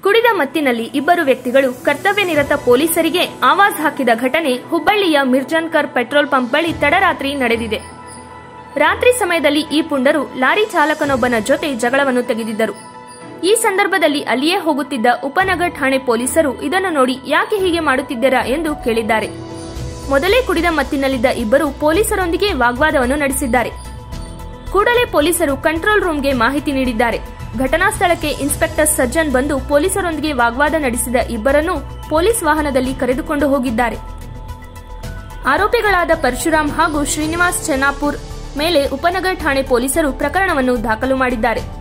ಕುಡಿದ ಮತ್ತಿನಲ್ಲಿ ಇಬ್ಬರು ವ್ಯಕ್ತಿಗಳು ಕರ್ತವ್ಯ ನಿರತ ಪೊಲೀಸರಿಗೆ ಆವಾಜ್ ಹಾಕಿದ ಘಟನೆ ಹುಬ್ಬಳ್ಳಿಯ ಮಿರ್ಜಾನ್ಕರ್ ಪೆಟ್ರೋಲ್ ಪಂಪ್ ಬಳಿ ತಡರಾತ್ರಿ ನಡೆದಿದೆ ರಾತ್ರಿ ಸಮಯದಲ್ಲಿ ಈ ಪುಂಡರು ಲಾರಿ ಚಾಲಕನೊಬ್ಬನ ಜೊತೆ ಜಗಳವನ್ನು ತೆಗೆದಿದ್ದರು ಈ ಸಂದರ್ಭದಲ್ಲಿ ಅಲ್ಲಿಯೇ ಹೋಗುತ್ತಿದ್ದ ಉಪನಗರ್ ಠಾಣೆ ಪೊಲೀಸರು ಇದನ್ನು ನೋಡಿ ಯಾಕೆ ಹೀಗೆ ಮಾಡುತ್ತಿದ್ದೀರಾ ಎಂದು ಕೇಳಿದ್ದಾರೆ ಮೊದಲೇ ಕುಡಿದ ಮತ್ತಿನಲ್ಲಿದ್ದ ಇಬ್ಬರು ಪೊಲೀಸರೊಂದಿಗೆ ವಾಗ್ವಾದವನ್ನು ನಡೆಸಿದ್ದಾರೆ ಕೂಡಲೇ ಪೊಲೀಸರು ಕಂಟ್ರೋಲ್ ರೂಮ್ಗೆ ಮಾಹಿತಿ ನೀಡಿದ್ದಾರೆ ಘಟನಾ ಸ್ಥಳಕ್ಕೆ ಇನ್ಸ್ಪೆಕ್ಟರ್ ಸಜ್ಜನ್ ಬಂದು ಪೊಲೀಸರೊಂದಿಗೆ ವಾಗ್ವಾದ ನಡೆಸಿದ ಇಬ್ಬರನ್ನು ಪೊಲೀಸ್ ವಾಹನದಲ್ಲಿ ಕರೆದುಕೊಂಡು ಹೋಗಿದ್ದಾರೆ ಆರೋಪಿಗಳಾದ ಪರಶುರಾಮ್ ಹಾಗೂ ಶ್ರೀನಿವಾಸ್ ಚೆನ್ನಾಪುರ್ ಮೇಲೆ ಉಪನಗರ್ ಠಾಣೆ ಪೊಲೀಸರು ಪ್ರಕರಣವನ್ನು ದಾಖಲು ಮಾಡಿದ್ದಾರೆ